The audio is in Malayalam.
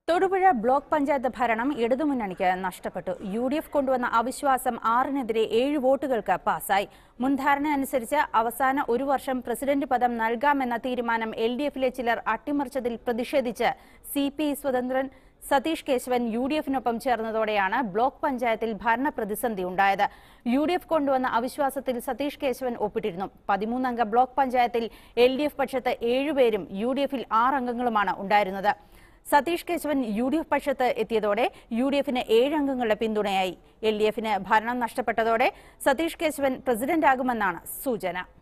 തൊടുപുഴ ബ്ലോക്ക് പഞ്ചായത്ത് ഭരണം ഇടതുമുന്നണിക്ക് നഷ്ടപ്പെട്ടു യു ഡി എഫ് കൊണ്ടുവന്ന അവിശ്വാസം ആറിനെതിരെ ഏഴ് വോട്ടുകൾക്ക് പാസായി മുൻധാരണ അനുസരിച്ച് അവസാന ഒരു വർഷം പ്രസിഡന്റ് പദം നൽകാമെന്ന തീരുമാനം എൽ ഡി എഫിലെ ചിലർ അട്ടിമറിച്ചതിൽ പ്രതിഷേധിച്ച് സി പി ഐ സ്വതന്ത്രൻ സതീഷ് കേശവൻ യു ഡി എഫിനൊപ്പം ചേർന്നതോടെയാണ് ബ്ലോക്ക് പഞ്ചായത്തിൽ ഭരണ പ്രതിസന്ധി ഉണ്ടായത് യു ഡി എഫ് കൊണ്ടുവന്ന അവിശ്വാസത്തിൽ സതീഷ് കേശവൻ ഒപ്പിട്ടിരുന്നു പതിമൂന്നംഗ ബ്ലോക്ക് പഞ്ചായത്തിൽ എൽ ഡി എഫ് പക്ഷത്ത് ഏഴുപേരും യു ഡി എഫിൽ ആറ് അംഗങ്ങളുമാണ് ഉണ്ടായിരുന്നത് Satheesh Kesavan U D F പക്ഷത്ത് എത്തിയതോടെ യു ഡി എഫിന് ഏഴ് അംഗങ്ങളുടെ പിന്തുണയായി എൽ ഡി എഫിന് ഭരണം നഷ്ടപ്പെട്ടതോടെ സതീഷ് കേശവൻ പ്രസിഡന്റാകുമെന്നാണ് സൂചന